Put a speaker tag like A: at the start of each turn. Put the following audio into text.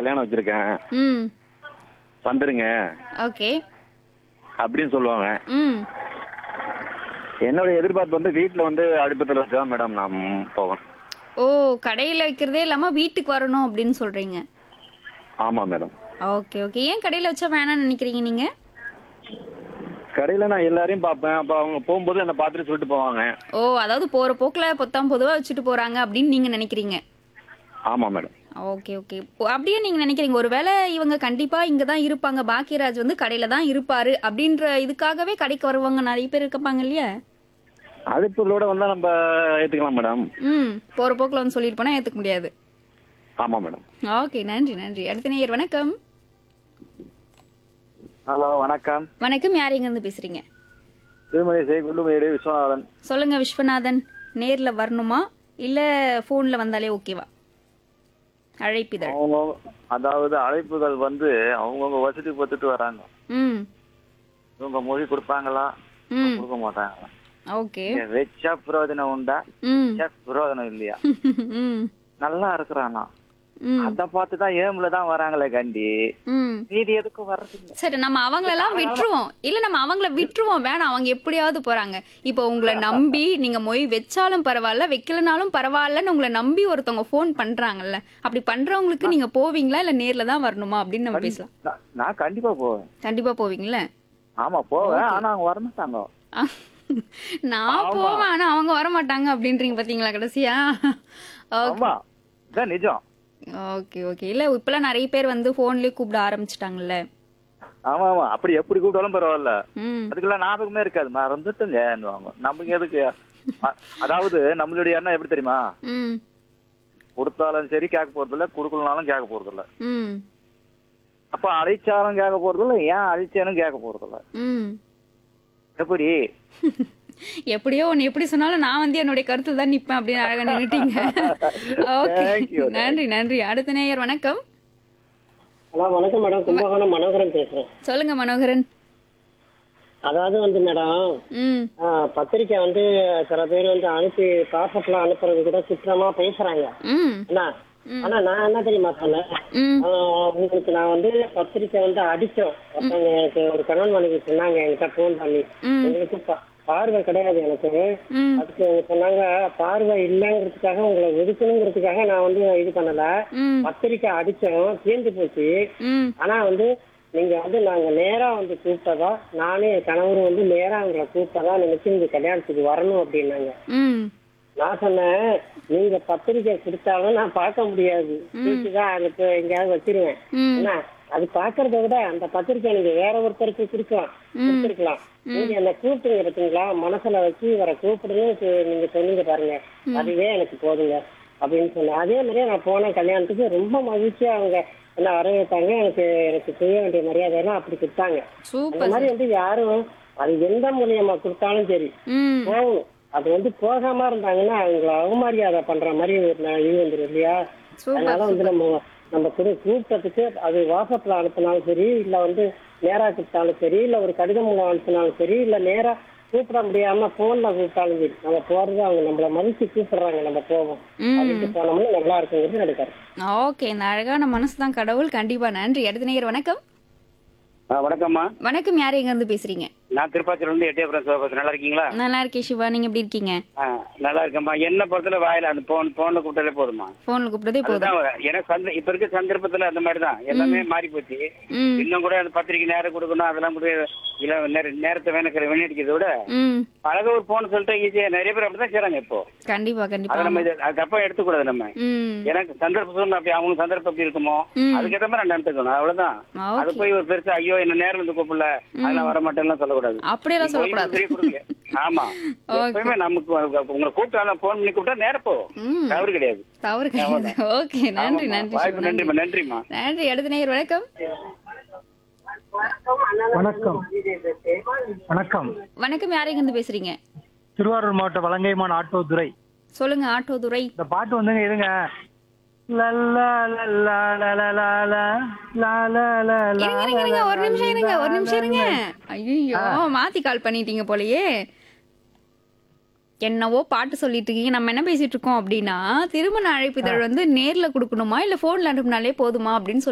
A: கல்யாணம் வச்சிருக்கேன்
B: ம்
A: வந்துருங்க
B: ஓகே
A: அப்படின்னு சொல்லுவாங்க
B: ம்
A: என்னோட எதிர்பார்ப்பு வந்து வீட்டில் வந்து அடுப்பத்தில் வச்சு தான் மேடம் நான் போவேன்
B: ஓ கடையில் வைக்கிறதே இல்லாமல் வீட்டுக்கு வரணும் அப்படின்னு சொல்கிறீங்க
A: ஆமாம் மேடம்
B: ஓகே ஓகே ஏன் கடையில் வச்சா வேணாம்னு நினைக்கிறீங்க நீங்கள்
A: கடையில் நான் எல்லாரையும் பார்ப்பேன் அப்போ அவங்க போகும்போது என்னை பார்த்துட்டு சொல்லிட்டு போவாங்க
B: ஓ அதாவது போகிற போக்கில் பொத்தாம் பொதுவாக வச்சுட்டு போகிறாங்க அப்படின்னு நீங்கள் நினைக்கிறீங்க
A: ஆமாம் மேடம்
B: ஓகே ஓகே அப்படியே நீங்கள் நினைக்கிறீங்க ஒருவேளை இவங்க கண்டிப்பாக இங்கே தான் இருப்பாங்க பாக்கியராஜ் வந்து கடையில் தான் இருப்பாரு அப்படின்ற இதுக்காகவே கடைக்கு வருவாங்க நிறைய பேர் இருப்பாங்க இல்லையா
A: அடுப்புகளோட வந்தால் நம்ம ஏற்றுக்கலாம் மேடம்
B: ம் போகிற போக்கில் வந்து சொல்லிட்டு போனால் ஏற்றுக்க முடியாது
A: ஆமாம் மேடம்
B: ஓகே நன்றி நன்றி அடுத்த நேயர் வணக்கம்
A: ஹலோ வணக்கம்
B: வணக்கம் யார் இருந்து பேசுறீங்க
A: திருமதி செய்குள்ளுமையுடைய விஸ்வநாதன்
B: சொல்லுங்க விஸ்வநாதன் நேர்ல வரணுமா இல்ல போன்ல வந்தாலே ஓகேவா அழைப்பிதழ்
A: அவங்க அதாவது அழைப்புகள் வந்து அவங்கவுங்க வசதி பார்த்துட்டு வராங்க
B: ம்
A: இவங்க மொழி கொடுப்பாங்களா
B: ம்
A: கொடுக்க மாட்டாங்களா
B: ஓகே
A: இங்க வச்சா பிரயோஜனம் உண்டா
B: ம்
A: வச்சா பிரயோஜனம் இல்லையா
B: ம்
A: நல்லா இருக்கிறானா
B: ம்
A: அத பார்த்து தான் ஏம்ல தான் வராங்களே கண்டி
B: ம்
A: மீதி எதுக்கும் வர்றதில்ல
B: சரி நம்ம அவங்களெல்லாம் விட்டுருவோம் இல்ல நம்ம அவங்கள விட்டுருவோம் வேணாம் அவங்க எப்படியாவது போறாங்க இப்போ உங்களை நம்பி நீங்க மொய் வச்சாலும் பரவாயில்ல வைக்கலனாலும் பரவாயில்லன்னு உங்களை நம்பி ஒருத்தவங்க ஃபோன் பண்றாங்கல்ல அப்படி பண்றவங்களுக்கு நீங்க போவீங்களா இல்ல நேர்ல தான் வரணுமா அப்படின்னு நம்ம பேசலாம்
A: நான்- நான் கண்டிப்பா போவேன்
B: கண்டிப்பா போவீங்களா
A: ஆமா போவேன் ஆனா அவங்க வரமாட்டாங்க
B: அஹ், நான் போவேன் ஆனா அவங்க வர மாட்டாங்க அப்படின்றீங்க பாத்தீங்களா கடைசியா
A: ஆமா இதான் நிஜம்
B: ஓகே ஓகே இல்ல இப்பெல்லாம் நிறைய பேர் வந்து போன்லயே கூப்பிட ஆரம்பிச்சிட்டாங்கல்ல
A: ஆமா ஆமா அப்படி எப்படி கூப்பிட்டாலும் பரவாயில்ல
B: ம்
A: அதுக்கெல்லாம் ஞாபகமே இருக்காது மறந்துட்டுங்கன்னுவாங்க நமக்கு எதுக்கு அ- அதாவது நம்மளுடைய எண்ணம் எப்படி தெரியுமா
B: ம்
A: கொடுத்தாலும் சரி கேட்க போறதில்ல கொடுக்கலனாலும் கேட்க போறதில்ல
B: ம்
A: அப்ப அழைச்சாலும் கேட்க போறதில்ல ஏன் அழைச்சாலும் கேட்க போறதில்ல
B: ம்
A: எப்படி
B: எப்படியோ ஒன்னு எப்படி சொன்னாலும் நான் வந்து என்னுடைய கருத்துல தான் நிப்பேன் அப்படின்னு அழகா நின்னுட்டீங்க ஓகே
A: Thank you.
B: நன்றி நன்றி அடுத்த நேயர் வணக்கம்
C: ஹலோ வணக்கம் மேடம் கும்பகோணம் மனோகரன் பேசுறேன்
B: சொல்லுங்க மனோகரன்
C: அதாவது வந்து மேடம்
B: ம்
C: ஆ, பத்திரிக்கை வந்து சில பேர் வந்து அனுப்பி பாசப்பெல்லாம் அனுப்புறது கூட சித்திரமா பேசுறாங்க
B: ம்
C: என்ன ஆனா நான் என்ன தெரியுமா சொன்னேன்
B: ம்
C: ஆ, உங்களுக்கு நான் வந்து பத்திரிக்கை வந்து அடிச்சோம் ஒருத்தவங்க எனக்கு ஒரு கணவன் மனைவி சொன்னாங்க என்கிட்ட ஃபோன் பண்ணி
B: ம்.
C: உங்களுக்கு பா- பார்வை கிடையாது எனக்கு
B: ம்
C: அதுக்கு அவங்க சொன்னாங்க பார்வை இல்லைங்கிறதுக்காக உங்களை ஒதுக்கணுங்கிறதுக்காக நான் வந்து இது பண்ணல
B: ம்
C: பத்திரிக்கை அடிச்சோம் தீர்ந்து போச்சு
B: ம்
C: ஆனா வந்து நீங்க வந்து நாங்க நேரா வந்து கூப்பிட்டதா நானே என் கணவர் வந்து நேரா உங்களை கூப்பிட்டதா நினைச்சு இந்த கல்யாணத்துக்கு வரணும் அப்படின்னாங்க
B: ம்
C: நான் சொன்னேன் நீங்க பத்திரிக்கை கொடுத்தாலும் நான் பார்க்க முடியாது தான் அதுக்கு எங்கேயாவது வச்சிருவேன்
B: ம்
C: என்ன அது பாக்குறத விட அந்த பத்திரிக்கை நீங்க வேற ஒருத்தருக்கு கொடுக்கலாம் கொடுத்துருக்கலாம் நீங்க என்ன கூப்பிட்டுங்க பார்த்தீங்களா மனசுல வச்சு இவரை கூப்பிடுன்னு சொ- நீங்க சொன்னீங்க பாருங்க அதுவே எனக்கு போதுங்க அப்படின்னு சொன்னேன் அதே மாதிரியே நான் போனேன் கல்யாணத்துக்கு ரொம்ப மகிழ்ச்சியா அவங்க என்ன வரவேற்பாங்க எனக்கு எனக்கு செய்ய வேண்டிய மரியாதை எல்லாம் அப்படி கொடுத்தாங்க அந்த
B: சூப்பர்
C: மாதிரி வந்து யாரும் அது எந்த மூலியமா கொடுத்தாலும் சரி
B: ம்
C: போகணும் அது வந்து போகாம இருந்தாங்கன்னா அவங்கள அவமரியாதை பண்ற மாதிரி ஒரு ந- இது வந்துடும் இல்லையா
B: சூப்பர்
C: அதனால வந்து நம்ம நம்ம கூட கூப்பிட்டதுக்கு அது வாட்ஸ்அப்ல அனுப்பினாலும் சரி இல்ல வந்து நேரா கூப்பிட்டாலும் சரி இல்ல ஒரு கடிதம் மூலம் அனுப்பினாலும் சரி இல்ல நேரா கூப்பிட முடியாம போன்ல கூப்பிட்டாலும் சரி நம்ம போறது அவங்க நம்மள மதிச்சு கூப்பிடுறாங்க நம்ம போவோம்
B: ம்
C: அதுக்கு போனோம்னா நல்லா இருக்குங்கிறது நினைக்கிறேன்
B: ஓகே இந்த அழகான மனசு தான் கடவுள் கண்டிப்பா நன்றி அடுத்த நேயர் வணக்கம்
A: வணக்கம்மா
B: வணக்கம் யார் எங்க இருந்து பேசுறீங்க
A: நான் திருப்பாச்சியில இருந்து எட்டயபுரம் சிவபாசம் நல்லா இருக்கீங்களா
B: நல்லா இருக்கேன் சிவா நீங்க எப்படி இருக்கீங்க
A: ஆ, நல்லா இருக்கேம்மா என்ன பொறுத்தல வாயில அந்த போன் போன்ல கூப்பிட்டாலே போதுமா
B: போன்ல கூப்பிட்டதே போதும்
A: அதுதான் வர- எனக்கு சந்த இப்ப இருக்க சந்தர்ப்பத்துல அந்த மாதிரி தான் எல்லாமே மாறி போச்சு
B: ம்
A: இன்னும் கூட அந்த பத்திரிக்கை நேரம் கொடுக்கணும் அதெல்லாம் கூட இல்ல நேர- நேரத்தை வேணக்கிற வீணடிக்கிறத விட
B: ம்
A: அழகா ஒரு போன் சொல்லிட்டு ஈஸியா நிறைய பேர் அப்படிதான் செய்றாங்க இப்போ
B: கண்டிப்பா
A: அதை
B: கண்டிப்பா
A: நம்ம இது அது தப்பா எடுத்துக்கூடாது நம்ம
B: ம்
A: எனக்கு சந்தர்ப்ப சூழ்நிலை அப்படி அவங்க சந்தர்ப்பம் எப்படி இருக்குமோ
B: ம்.
A: அதுக்கேற்ற மாதிரி நான் நடந்துக்கணும் அவ்வளவுதான் அது
B: ஓகே
A: போய் ஒரு பெருசா ஐயோ என்ன நேரம் வந்து கூப்பிடல அதெல்லாம் வர மாட்டேன்லாம் சொல்லக்கூடாது
B: அப்படியெல்லாம்
A: நீ
B: சொல்லக்கூடாது
A: ஓய்வு கொடுங்க. ஆமா எப்பயுமே நமக்கு உங்களை கூப்பிட்டாலும் போன் பண்ணி கூப்பிட்டா நேரம் போகும்
B: ம்
A: தவறு கிடையாது
B: தவறு கிடையாது ஓகே நன்றி
A: ஆமாம்மா.
B: நன்றி
A: வாய்ப்பு
B: சிவா, நன்றி
A: நன்றிம்மா நன்றிம்மா
B: நன்றி அடுத்த நேயர் வணக்கம்
D: வணக்கம் வணக்கம்
B: வணக்கம் யார் எங்க இருந்து பேசுறீங்க
D: திருவாரூர் மாவட்டம் வலங்கைமான் ஆட்டோ துறை
B: சொல்லுங்க ஆட்டோ துரை
D: இந்த பாட்டு வந்துங்க இருங்க லல்லா லல்லா லலலா லா, லா, லா, லா, லா,
B: இருங்க இருங்க இருங்க ஒரு நிமிஷம் இருங்க ஒரு நிமிஷம் இருங்க ஐயோ மாத்தி கால் பண்ணிட்டீங்க போலயே என்னவோ பாட்டு சொல்லிட்டு இருக்கீங்க நம்ம என்ன பேசிட்டு இருக்கோம் அப்படின்னா திருமண அழைப்பிதழ் வந்து நேர்ல கொடுக்கணுமா இல்ல போன்ல அனுப்புனாலே போதுமா அப்படின்னு சொல்லி